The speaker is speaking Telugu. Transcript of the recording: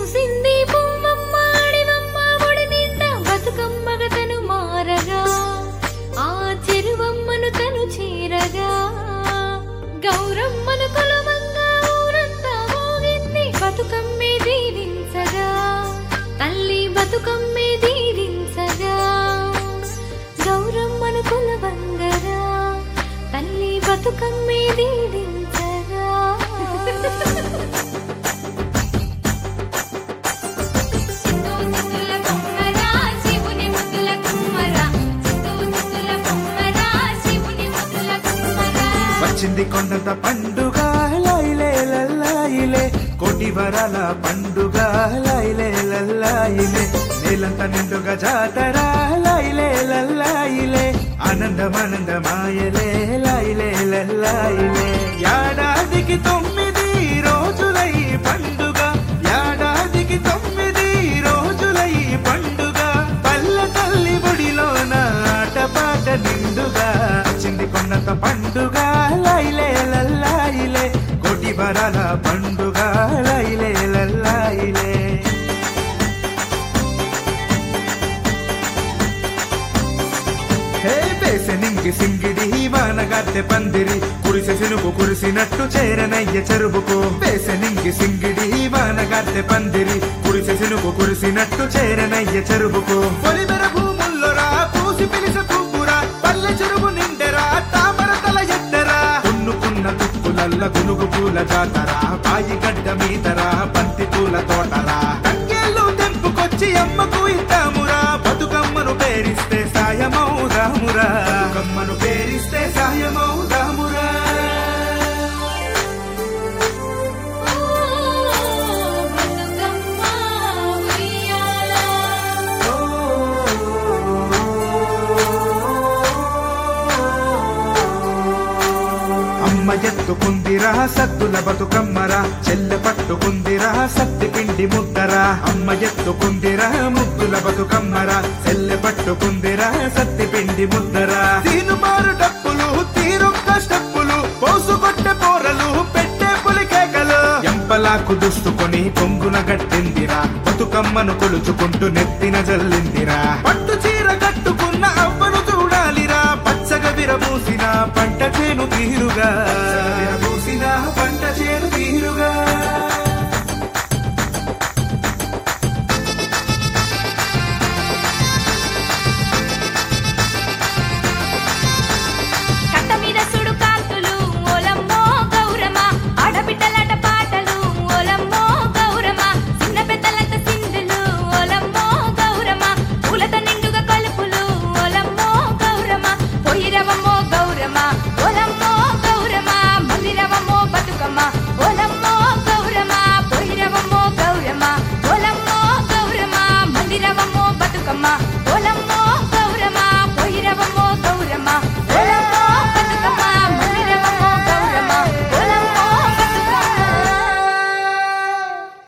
పూసింది పువ్వమ్మ అడివమ్మ ఒడి నిండా బతుకమ్మగ తను మారగా ఆ చెరువమ్మను తను చేరగా గౌరమ్మను కొలవంగా ఊరంతా మోగింది బతుకమ్మే దీవించగా తల్లి బతుకమ్మే దీవించగా గౌరమ్మను కొలవంగరా తల్లి బతుకమ్మే దీవించగా వచ్చింది కొండంత పండుగ లైలే లల్లాయిలే కోటి వరాల పండుగ లైలే లల్లాయిలే నేలంత నిండుగా జాతర లైలే లల్లాయిలే ఆనందమానందమాయలే లైలే లల్లాయిలే ఏడాదికి తొమ్మిది రోజులై పండుగ ఏడాదికి తొమ్మిది రోజులై పండుగ పల్ల తల్లి బుడిలోన ఆటపాట నిండుగా వచ్చింది కొండంత పండుగ లైలే లల్లాయిలే కోటి వరాల పండుగ లైలే లల్లాయిలే హే బేసనింగి సింగిడి వానగాత్తె పందిరి కురిసె సినుకు కురిసినట్టు చేరనయ్య చెరువుకు బేసనింగి సింగిడి వానగాత్తె పందిరి కురిసె సినుకు కురిసినట్టు చేరనయ్య చెరువుకు పొలిమెర భూముల్లోరా పూసి పిలిసె పువ్వురా పల్లె చెరువు నిండెరా తామర తల ఎత్తరా కొన్నుకున్న తుక్కులల్ల గునుగు పూల జాతరా పాయి గడ్డ మీదరా బంతి పూల తోటరా తంగేళ్ళు తెంపుకొచ్చి అమ్మకు ఇద్దామురా బతుకమ్మను పేరిస్తే సాయమౌదామురా బతుకమ్మను పేరిస్తే సాయమౌదామురా అమ్మ ఎత్తుకుందిరా సద్దుల బతుకమ్మరా చెల్లె పట్టుకుందిరా సత్తి పిండి ముద్దరా అమ్మ ఎత్తుకుందిరా ముద్దుల బతుకమ్మరా చెల్లె పట్టుకుందిరా సత్తి పిండి ముద్దరా తీనుమారు డప్పులు తీరొక్క స్టెప్పులు పోసుకొట్టె పోరలు పెట్టే పులికేకలు ఎంపలాకు దుస్తుకొని కొంగున గట్టిందిరా బతుకమ్మను కొలుచుకుంటూ నెత్తిన జల్లిందిరా పట్టు చీర కట్టుకున్న అవ్వను చూడాలిరా పచ్చగా విరమూసిన పంట చేను తీరుగా